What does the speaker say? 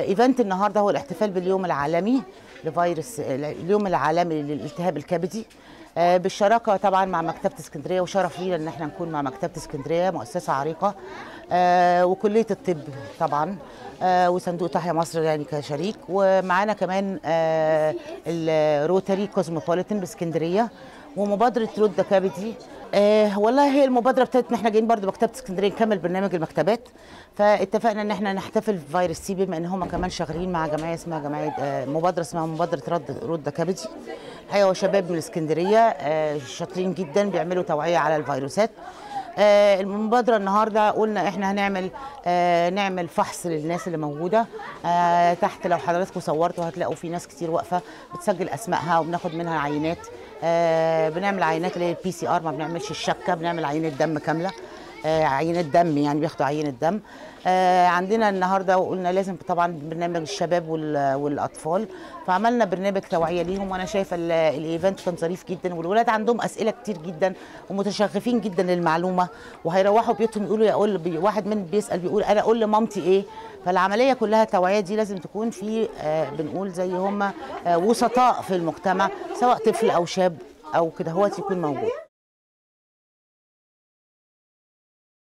ايفنت النهارده هو الاحتفال باليوم العالمي لفيروس اليوم العالمي للالتهاب الكبدي آه، بالشراكه طبعا مع مكتبه اسكندريه وشرف لينا ان احنا نكون مع مكتبه اسكندريه مؤسسه عريقه آه، وكليه الطب طبعا آه، وصندوق تحيا مصر يعني كشريك ومعانا كمان آه، الروتري كوزموبوليتان باسكندريه ومبادره رد كبدي آه والله هي المبادره ابتدت ان احنا جايين برضو مكتبه اسكندريه نكمل برنامج المكتبات فاتفقنا ان احنا نحتفل بفيروس سي بما ان هم كمان شغالين مع جمعيه اسمها جمعيه آه مبادره اسمها مبادره رد رد كبدي الحقيقه هو شباب من اسكندريه آه شاطرين جدا بيعملوا توعيه على الفيروسات آه المبادره النهارده قلنا احنا هنعمل آه نعمل فحص للناس اللي موجوده آه تحت لو حضراتكم صورتوا هتلاقوا في ناس كتير واقفه بتسجل اسمائها وبناخد منها عينات آه بنعمل عينات اللي هي البي سي ار ما بنعملش الشبكه بنعمل عينه دم كامله آه عينه دم يعني بياخدوا عينه دم آه عندنا النهارده وقلنا لازم طبعا برنامج الشباب وال- والاطفال فعملنا برنامج توعيه ليهم وانا شايفه ال- الايفنت كان ظريف جدا والولاد عندهم اسئله كتير جدا ومتشغفين جدا للمعلومه وهيروحوا بيوتهم يقولوا يقول بي واحد من بيسال بيقول انا اقول لمامتي ايه فالعمليه كلها التوعيه دي لازم تكون في آه بنقول زي هم آه وسطاء في المجتمع سواء طفل او شاب او كده هو يكون موجود